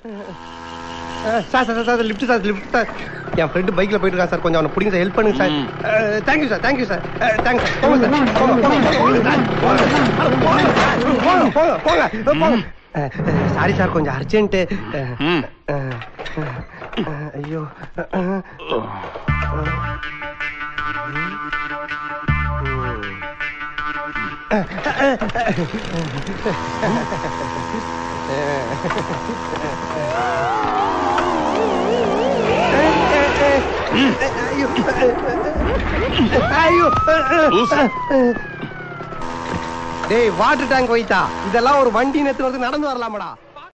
அஹ், sir sir sir lift sir lift sir என் friend பைக்ல போயிட்டு இருக்கா சார் கொஞ்சம் அவனை பிடிங்க சார் ஹெல்ப் பண்ணுங்க சார் ம். Thank you sir thank you sir thanks sir போங்க சார் போங்க போங்க போங்க சார் போங்க அட, போங்க சார் போங்க போங்க போங்க போங்க சாரி சார் கொஞ்சம் அர்ஜென்ட் ம். ஐயோ அஹ், ஐயோ ஐயோ லூசு. டேய் வாட்டர் டேங்க் வைத்தா இதெல்லாம் ஒரு வண்டி நேத்து வந்து நடந்து வரலாமடா